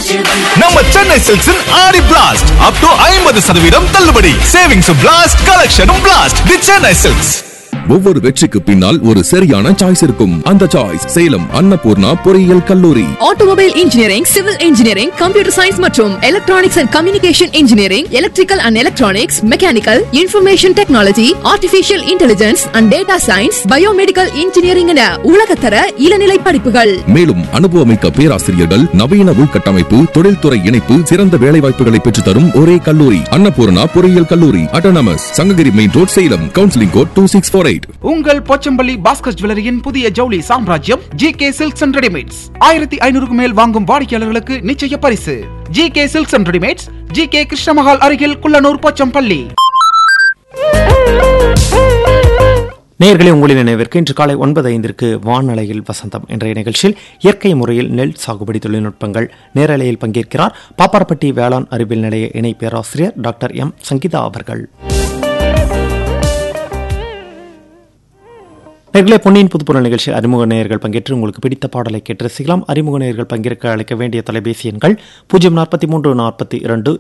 நம்ம சென்னை சில்க்ஸின் ஆடி blast up to ஐம்பது சதவீதம் தள்ளுபடி சேவிங்ஸ் பிளாஸ்ட் கலெக்ஷனும் பிளாஸ்ட் தி சென்னை சில்க்ஸ் ஒவ்வொரு வெற்றிக்கு பின்னால் ஒரு சரியான சாய்ஸ் இருக்கும் அந்த சாய்ஸ் சேலம் அன்னபூர்ணா பொறியியல் கல்லூரி automobile engineering civil engineering computer science மற்றும் electronics and communication engineering electrical and electronics mechanical information technology artificial intelligence and data science biomedical engineering என உலகத்தர இளநிலை படிப்புகள் மேலும் அனுபவமிக்க பேராசிரியர்கள் நவீன உள்கட்டமைப்பு தொழில்துறை இணைப்பு சிறந்த வேலைவாய்ப்புகளை பெற்றுத் தரும் ஒரே கல்லூரி அன்னபூர்ணா பொறியியல் கல்லூரி autonomous Sankagiri main road Salem counselling code two six four eight உங்கள் போச்சம்பள்ளி பாஸ்கர் ஜுவல்லரியின் புதிய ஜவுளி சாம்ராஜ்யம் G K silks and readymades ஆயிரத்தி ஐநூறுக்கு மேல் வாங்கும் வாடிக்கையாளர்களுக்கு நிச்சய பரிசு G K silks and readymades G K Krishnamahal அருகில் குள்ளனூர் போச்சம்பள்ளி நேயர்களே உங்களின் நினைவிற்கு இன்று காலை ஒன்பது ஐந்திற்கு வானலையில் வசந்தம் என்ற நிகழ்ச்சியில் இயற்கை முறையில் நெல் சாகுபடி தொழில்நுட்பங்கள் நேரலையில் பங்கேற்கிறார் பாப்பாரப்பட்டி வேளாண் அறிவியல் நிலைய இணை பேராசிரியர் டாக்டர் எம் சங்கீதா அவர்கள் நேர்களே பொன்னியின் புதுப்புற நிகழ்ச்சி அறிமுக நேயர்கள் பங்கேற்று உங்களுக்கு பிடித்த பாடலை கேட்டு ரசிக்கலாம் அறிமுக நேயர்கள் பங்கேற்க அழைக்க வேண்டிய தொலைபேசி எண்கள் பூஜ்ஜியம் நாற்பத்தி மூன்று நாற்பத்தி இரண்டு